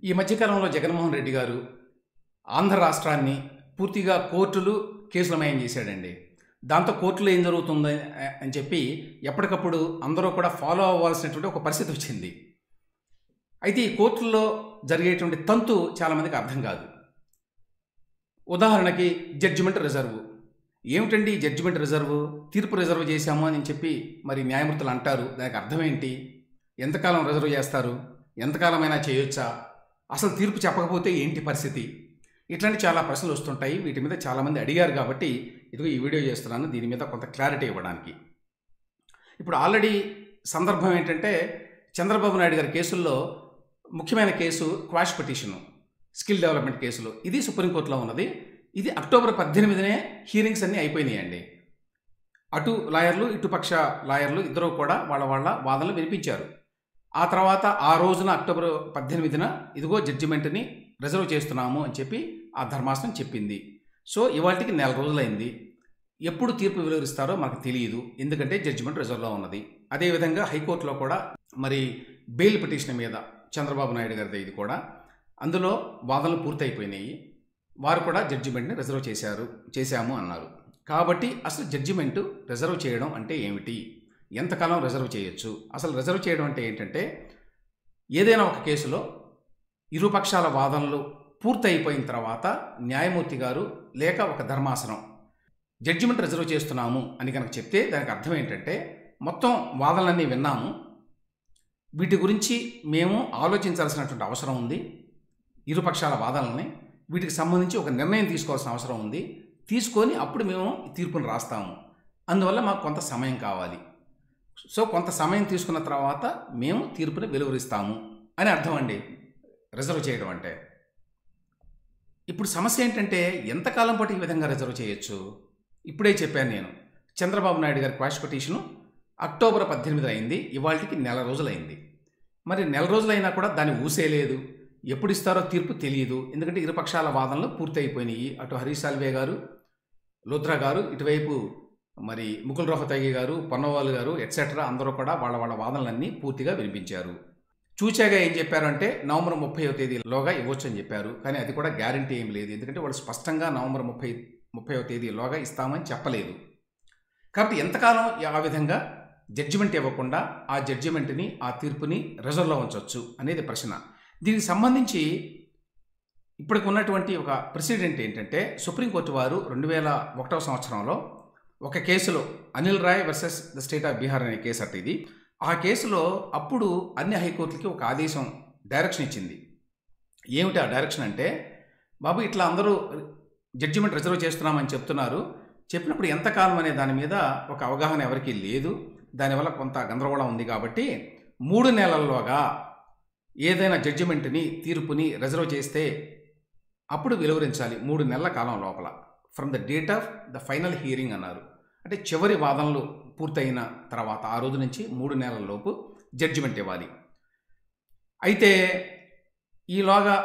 ఈ మధ్యకాలంలో జగన్మోహన్ రెడ్డి గారు ఆంధ్ర రాష్ట్రాన్ని పూర్తిగా కోర్టులు కేసులమయం చేశాడండి దాంతో కోర్టులో ఏం జరుగుతుంది అని చెప్పి ఎప్పటికప్పుడు అందరూ కూడా ఫాలో అవ్వాల్సినటువంటి ఒక పరిస్థితి వచ్చింది అయితే ఈ కోర్టుల్లో జరిగేటువంటి తంతు చాలామందికి అర్థం కాదు ఉదాహరణకి జడ్జిమెంట్ రిజర్వ్ ఏమిటండి జడ్జిమెంట్ రిజర్వ్ తీర్పు రిజర్వ్ చేశాము అని చెప్పి మరి న్యాయమూర్తులు అంటారు దానికి అర్థం ఏంటి ఎంతకాలం రిజర్వ్ చేస్తారు ఎంతకాలమైనా చేయొచ్చా అసలు తీర్పు చెప్పకపోతే ఏంటి పరిస్థితి ఇట్లాంటి చాలా ప్రశ్నలు వస్తుంటాయి వీటి మీద చాలామంది అడిగారు కాబట్టి ఇదిగో ఈ వీడియో చేస్తున్నాను దీని మీద కొంత క్లారిటీ ఇవ్వడానికి ఇప్పుడు ఆల్రెడీ సందర్భం ఏంటంటే చంద్రబాబు నాయుడు గారి కేసుల్లో ముఖ్యమైన కేసు క్వాష్ పిటిషను స్కిల్ డెవలప్మెంట్ కేసులో ఇది సుప్రీంకోర్టులో ఉన్నది ఇది అక్టోబర్ పద్దెనిమిదినే హీరింగ్స్ అన్నీ అయిపోయినాయండి అటు లాయర్లు ఇటుపక్ష లాయర్లు ఇద్దరు కూడా వాళ్ళ వాళ్ళ వాదనలు వినిపించారు ఆ తర్వాత ఆ రోజున అక్టోబర్ పద్దెనిమిదిన ఇదిగో జడ్జిమెంట్ని రిజర్వ్ చేస్తున్నాము అని చెప్పి ఆ ధర్మాసనం చెప్పింది సో ఇవాళకి నెల రోజులైంది ఎప్పుడు తీర్పు వెలువరిస్తారో మనకు తెలియదు ఎందుకంటే జడ్జిమెంట్ రిజర్వ్లో ఉన్నది అదేవిధంగా హైకోర్టులో కూడా మరి బెయిల్ పిటిషన్ మీద చంద్రబాబు నాయుడు గారిది ఇది కూడా అందులో వాదనలు పూర్తయిపోయినాయి వారు కూడా జడ్జిమెంట్ని రిజర్వ్ చేశారు చేశాము అన్నారు కాబట్టి అసలు జడ్జిమెంటు రిజర్వ్ చేయడం అంటే ఏమిటి ఎంతకాలం రిజర్వ్ చేయొచ్చు అసలు రిజర్వ్ చేయడం అంటే ఏంటంటే ఏదైనా ఒక కేసులో ఇరుపక్షాల వాదనలు పూర్తయిపోయిన తర్వాత న్యాయమూర్తి గారు లేక ఒక ధర్మాసనం జడ్జిమెంట్ రిజర్వ్ చేస్తున్నాము అని కనుక చెప్తే దానికి అర్థం ఏంటంటే మొత్తం వాదనలన్నీ విన్నాము వీటి గురించి మేము ఆలోచించాల్సినటువంటి అవసరం ఉంది ఇరుపక్షాల వాదనల్ని వీటికి సంబంధించి ఒక నిర్ణయం తీసుకోవాల్సిన అవసరం ఉంది తీసుకొని అప్పుడు మేము తీర్పును రాస్తాము అందువల్ల మాకు కొంత సమయం కావాలి సో కొంత సమయం తీసుకున్న తర్వాత మేము తీర్పుని వెలువరిస్తాము అని అర్థం అండి రిజర్వ్ చేయడం అంటే ఇప్పుడు సమస్య ఏంటంటే ఎంతకాలం పాటు ఈ విధంగా రిజర్వ్ చేయొచ్చు ఇప్పుడే చెప్పాను నేను చంద్రబాబు నాయుడు గారి క్వాష్ పిటిషను అక్టోబర్ పద్దెనిమిది అయింది ఇవాళకి నెల రోజులైంది మరి నెల రోజులైనా కూడా దాన్ని ఊసేయలేదు ఎప్పుడు ఇస్తారో తీర్పు తెలియదు ఎందుకంటే ఇరుపక్షాల వాదనలు పూర్తయిపోయినాయి అటు హరీష్ సాల్వే గారు లుద్రా గారు ఇటువైపు మరి ముకుల్ రోహతగి గారు పొన్నవాళ్ళు గారు ఎట్సెట్రా అందరూ కూడా వాళ్ళ వాళ్ళ వాదనలన్నీ పూర్తిగా వినిపించారు చూచాగా ఏం చెప్పారంటే నవంబర్ ముప్పైవ తేదీలోగా ఇవ్వచ్చు అని చెప్పారు కానీ అది కూడా గ్యారంటీ ఏం లేదు ఎందుకంటే వాళ్ళు స్పష్టంగా నవంబర్ ముప్పై ముప్పైవ తేదీలోగా ఇస్తామని చెప్పలేదు కాబట్టి ఎంతకాలం ఆ విధంగా జడ్జిమెంట్ ఇవ్వకుండా ఆ జడ్జిమెంట్ని ఆ తీర్పుని రిజర్వ్లో ఉంచవచ్చు అనేది ప్రశ్న దీనికి సంబంధించి ఇప్పటికి ఉన్నటువంటి ఒక ప్రెసిడెంట్ ఏంటంటే సుప్రీంకోర్టు వారు రెండు వేల ఒకటవ సంవత్సరంలో ఒక కేసులో Anil Rai versus the state of Bihar అనే కేసు అట్ట ఇది ఆ కేసులో అప్పుడు అన్ని హైకోర్టులకి ఒక ఆదేశం డైరెక్షన్ ఇచ్చింది ఏమిటి ఆ డైరెక్షన్ అంటే బాబు ఇట్లా అందరూ జడ్జిమెంట్ రిజర్వ్ చేస్తున్నామని చెప్తున్నారు చెప్పినప్పుడు ఎంతకాలం అనే దాని మీద ఒక అవగాహన ఎవరికీ లేదు దానివల్ల కొంత గందరగోళం ఉంది కాబట్టి మూడు నెలల్లోగా ఏదైనా జడ్జిమెంట్ని తీర్పుని రిజర్వ్ చేస్తే అప్పుడు వెలువరించాలి మూడు నెలల కాలం లోపల from the date of the final hearing అన్నారు అంటే చివరి వాదనలు పూర్తయిన తర్వాత ఆ రోజు నుంచి మూడు నెలల లోపు జడ్జిమెంట్ ఇవ్వాలి అయితే ఈలోగా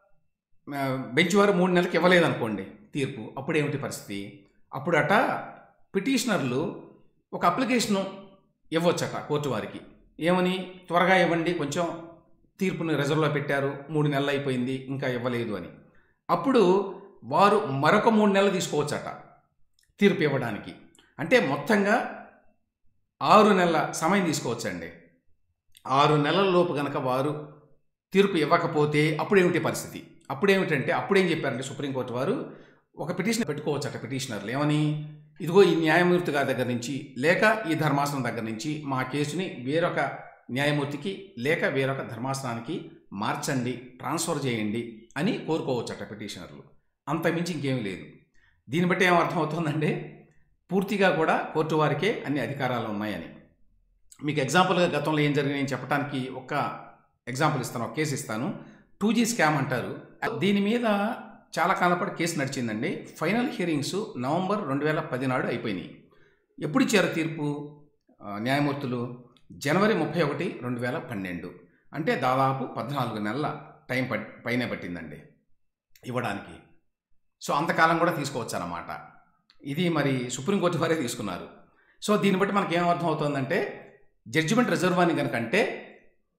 బెంచ్ వారు మూడు నెలలకు ఇవ్వలేదనుకోండి తీర్పు అప్పుడు ఏమిటి పరిస్థితి అప్పుడట పిటిషనర్లు ఒక అప్లికేషను ఇవ్వచ్చట కోర్టు వారికి ఏమని త్వరగా ఇవ్వండి కొంచెం తీర్పుని రిజర్వ్లో పెట్టారు మూడు నెలలు అయిపోయింది ఇంకా ఇవ్వలేదు అని అప్పుడు వారు మరొక మూడు నెలలు తీసుకోవచ్చట తీర్పు ఇవ్వడానికి అంటే మొత్తంగా ఆరు నెలల సమయం తీసుకోవచ్చండి ఆరు నెలల లోపు కనుక వారు తీర్పు ఇవ్వకపోతే అప్పుడేమిటి పరిస్థితి అప్పుడేమిటంటే అప్పుడేం చెప్పారంటే సుప్రీంకోర్టు వారు ఒక పిటిషన్ పెట్టుకోవచ్చట పిటిషనర్లు ఏమని ఇదిగో ఈ న్యాయమూర్తి గారి దగ్గర నుంచి లేక ఈ ధర్మాసనం దగ్గర నుంచి మా కేసుని వేరొక న్యాయమూర్తికి లేక వేరొక ధర్మాసనానికి మార్చండి ట్రాన్స్ఫర్ చేయండి అని కోరుకోవచ్చట పిటిషనర్లు అంతమించి ఇంకేమీ లేదు దీన్ని బట్టి ఏమర్థం అవుతుందంటే పూర్తిగా కూడా కోర్టు వారికే అన్ని అధికారాలు ఉన్నాయని మీకు ఎగ్జాంపుల్గా గతంలో ఏం జరిగిందని చెప్పడానికి ఒక ఎగ్జాంపుల్ ఇస్తాను ఒక కేసు ఇస్తాను టూ జీ స్కామ్ అంటారు దీని మీద చాలా కాలం పాటు కేసు నడిచిందండి ఫైనల్ హియరింగ్స్ నవంబర్ రెండు వేల పది నాడు అయిపోయినాయి ఎప్పుడు ఇచ్చారు తీర్పు న్యాయమూర్తులు జనవరి ముప్పై ఒకటి రెండు వేల పన్నెండు అంటే దాదాపు పద్నాలుగు నెలల టైం పట్ పైనే పట్టిందండి ఇవ్వడానికి సో అంతకాలం కూడా తీసుకోవచ్చు అన్నమాట ఇది మరి సుప్రీంకోర్టు వారే తీసుకున్నారు సో దీన్ని బట్టి మనకి ఏమర్థం అవుతుందంటే జడ్జిమెంట్ రిజర్వ్ అని కనుకంటే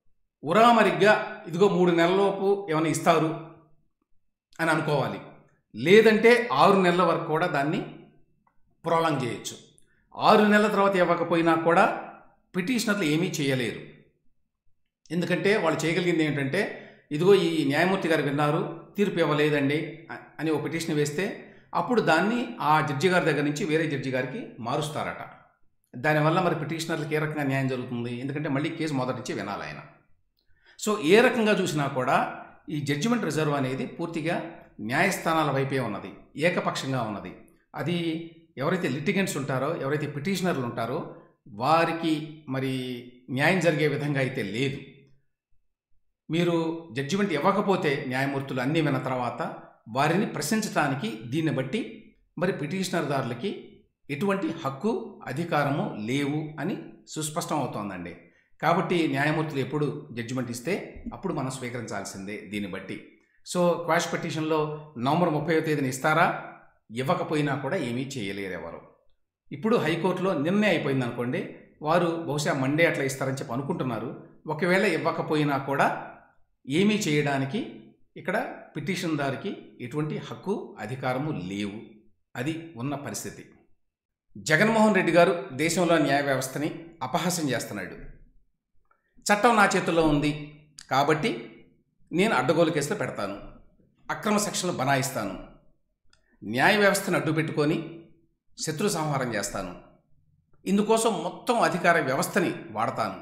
ఉరామరిగ్గా ఇదిగో మూడు నెలలలోపు ఏమైనా ఇస్తారు అని అనుకోవాలి లేదంటే ఆరు నెలల వరకు కూడా దాన్ని ప్రొలాంగ్ చేయొచ్చు ఆరు నెలల తర్వాత ఇవ్వకపోయినా కూడా పిటిషనర్లు ఏమీ చేయలేరు ఎందుకంటే వాళ్ళు చేయగలిగింది ఏంటంటే ఇదిగో ఈ న్యాయమూర్తి గారు విన్నారు తీర్పు ఇవ్వలేదండి అ- అని ఒక పిటిషన్ వేస్తే అప్పుడు దాన్ని ఆ జడ్జి గారి దగ్గర నుంచి వేరే జడ్జి గారికి మారుస్తారట దానివల్ల మరి పిటిషనర్లకు ఏ రకంగా న్యాయం జరుగుతుంది ఎందుకంటే మళ్ళీ కేసు మొదటి నుంచి వినాలి ఆయన సో ఏ రకంగా చూసినా కూడా ఈ జడ్జిమెంట్ రిజర్వ్ అనేది పూర్తిగా న్యాయస్థానాల వైపే ఉన్నది ఏకపక్షంగా ఉన్నది అది ఎవరైతే లిటిగెంట్స్ ఉంటారో ఎవరైతే పిటిషనర్లు ఉంటారో వారికి మరి న్యాయం జరిగే విధంగా అయితే లేదు మీరు జడ్జిమెంట్ ఇవ్వకపోతే న్యాయమూర్తులు అన్నీ విన్న తర్వాత వారిని ప్రశ్నించడానికి దీన్ని బట్టి మరి పిటిషనర్దారులకి ఎటువంటి హక్కు అధికారము లేవు అని సుస్పష్టం అవుతోందండి కాబట్టి న్యాయమూర్తులు ఎప్పుడు జడ్జిమెంట్ ఇస్తే అప్పుడు మనం స్వీకరించాల్సిందే దీన్ని బట్టి సో క్వాష్ పిటిషన్లో నవంబర్ ముప్పై తేదీన ఇస్తారా ఇవ్వకపోయినా కూడా ఏమీ చేయలేరు ఎవరు ఇప్పుడు హైకోర్టులో నిన్నే అయిపోయింది అనుకోండి వారు బహుశా మండే అట్లా ఇస్తారని చెప్పి అనుకుంటున్నారు ఒకవేళ ఇవ్వకపోయినా కూడా ఏమీ చేయడానికి ఇక్కడ పిటిషన్దారికి ఎటువంటి హక్కు అధికారము లేవు అది ఉన్న పరిస్థితి జగన్మోహన్ రెడ్డి గారు దేశంలో న్యాయ వ్యవస్థని అపహాస్యం చేస్తున్నాడు చట్టం నా చేతుల్లో ఉంది కాబట్టి నేను అడ్డగోలు కేసులు పెడతాను అక్రమ సెక్షన్లు బనాయిస్తాను న్యాయ వ్యవస్థను అడ్డు పెట్టుకొని శత్రు సంహారం చేస్తాను ఇందుకోసం మొత్తం అధికార వ్యవస్థని వాడతాను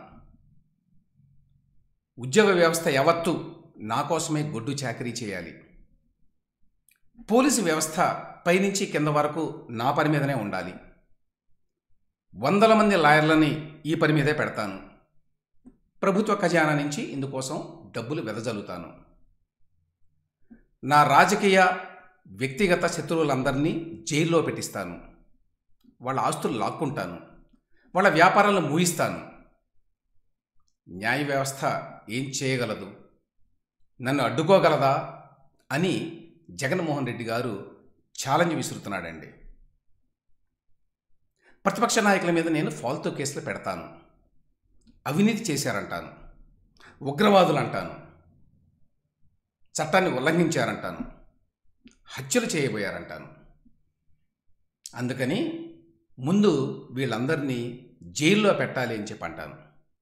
ఉద్యోగ వ్యవస్థ యావత్తు నా కోసమే గొడ్డు చాకరీ చేయాలి పోలీసు వ్యవస్థ పైనుంచి కింద వరకు నా పని మీదనే ఉండాలి వందల మంది లాయర్లని ఈ పని మీదే పెడతాను ప్రభుత్వ ఖజానా నుంచి ఇందుకోసం డబ్బులు వెదజల్లుతాను నా రాజకీయ వ్యక్తిగత శత్రువులందరినీ జైల్లో పెట్టిస్తాను వాళ్ళ ఆస్తులు లాక్కుంటాను వాళ్ళ వ్యాపారాలను మూయిస్తాను న్యాయ వ్యవస్థ ఏం చేయగలదు నన్ను అడ్డుకోగలదా అని జగన్మోహన్ రెడ్డి గారు ఛాలెంజ్ విసురుతున్నాడండి ప్రతిపక్ష నాయకుల మీద నేను ఫాల్తూ కేసులు పెడతాను అవినీతి చేశారంటాను ఉగ్రవాదులు అంటాను చట్టాన్ని ఉల్లంఘించారంటాను హత్యలు చేయబోయారంటాను అందుకని ముందు వీళ్ళందరినీ జైల్లో పెట్టాలి అని చెప్పి అంటాను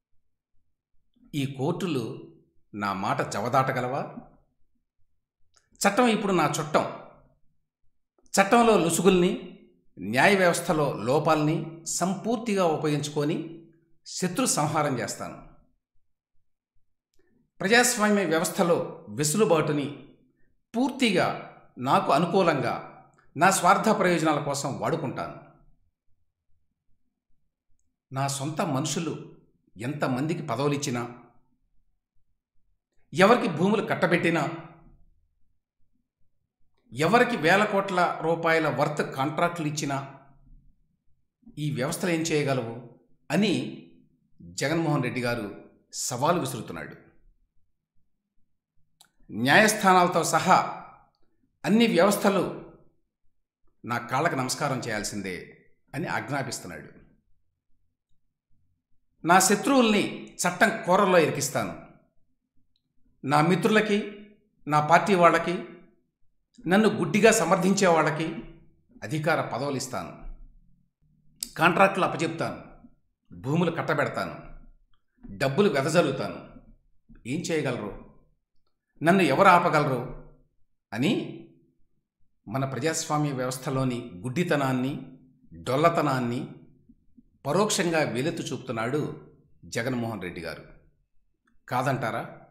ఈ కోర్టులు నా మాట జవదాటగలవా చట్టం ఇప్పుడు నా చుట్టం చట్టంలో లుసుగుల్ని న్యాయ వ్యవస్థలో లోపాల్ని సంపూర్తిగా ఉపయోగించుకొని శత్రు సంహారం చేస్తాను ప్రజాస్వామ్య వ్యవస్థలో వెసులుబాటుని పూర్తిగా నాకు అనుకూలంగా నా స్వార్థ ప్రయోజనాల కోసం వాడుకుంటాను నా సొంత మనుషులు ఎంతమందికి పదవులు ఇచ్చినా ఎవరికి భూములు కట్టబెట్టినా ఎవరికి వేల కోట్ల రూపాయల వర్త్ కాంట్రాక్టులు ఇచ్చినా ఈ వ్యవస్థలు ఏం చేయగలవు అని జగన్మోహన్ రెడ్డి గారు సవాలు విసురుతున్నాడు న్యాయస్థానాలతో సహా అన్ని వ్యవస్థలు నా కాళ్ళకు నమస్కారం చేయాల్సిందే అని ఆజ్ఞాపిస్తున్నాడు నా శత్రువుల్ని చట్టం కూరల్లో ఇరికిస్తాను నా మిత్రులకి నా పార్టీ వాళ్ళకి నన్ను గుడ్డిగా సమర్థించే వాళ్ళకి అధికార పదవులు ఇస్తాను కాంట్రాక్టులు అప్పచెప్తాను భూములు కట్టబెడతాను డబ్బులు వెదజల్లుతాను ఏం చేయగలరు నన్ను ఎవరు ఆపగలరు అని మన ప్రజాస్వామ్య వ్యవస్థలోని గుడ్డితనాన్ని డొల్లతనాన్ని పరోక్షంగా వెలుతు చూపుతున్నాడు జగన్మోహన్ రెడ్డి గారు కాదంటారా